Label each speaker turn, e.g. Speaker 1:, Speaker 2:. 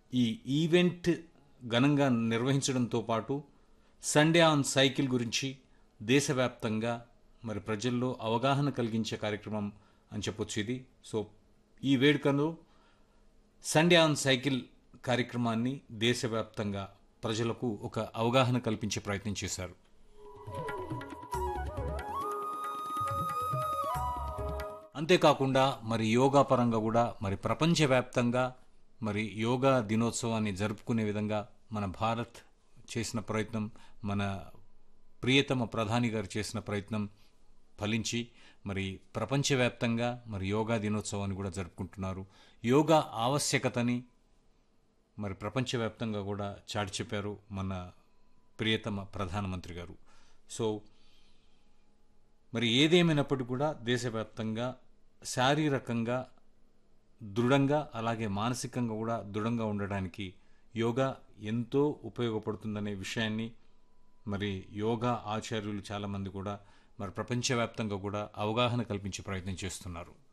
Speaker 1: ఈ ఈవెంట్ ఘనంగా నిర్వహించడంతో పాటు సండే ఆన్ సైకిల్ గురించి దేశవ్యాప్తంగా మరి ప్రజల్లో అవగాహన కలిగించే కార్యక్రమం అని చెప్పొచ్చు ఇది సో ఈ వేడుకలో సండే ఆన్ సైకిల్ కార్యక్రమాన్ని దేశవ్యాప్తంగా ప్రజలకు ఒక అవగాహన కల్పించే ప్రయత్నం చేశారు అంతేకాకుండా మరి యోగా పరంగా కూడా మరి ప్రపంచవ్యాప్తంగా మరి యోగా దినోత్సవాన్ని జరుపుకునే విధంగా మన భారత్ చేసిన ప్రయత్నం మన ప్రియతమ ప్రధాని గారు చేసిన ప్రయత్నం ఫలించి మరి ప్రపంచవ్యాప్తంగా మరి యోగా దినోత్సవాన్ని కూడా జరుపుకుంటున్నారు యోగా ఆవశ్యకతని మరి ప్రపంచవ్యాప్తంగా కూడా చాటి చెప్పారు మన ప్రియతమ ప్రధానమంత్రి గారు సో మరి ఏదేమైనప్పటికీ కూడా దేశవ్యాప్తంగా శారీరకంగా దృఢంగా అలాగే మానసికంగా కూడా దృఢంగా ఉండడానికి యోగా ఎంతో ఉపయోగపడుతుందనే విషయాన్ని మరి యోగా ఆచార్యులు చాలామంది కూడా మరి ప్రపంచవ్యాప్తంగా కూడా అవగాహన కల్పించే ప్రయత్నం చేస్తున్నారు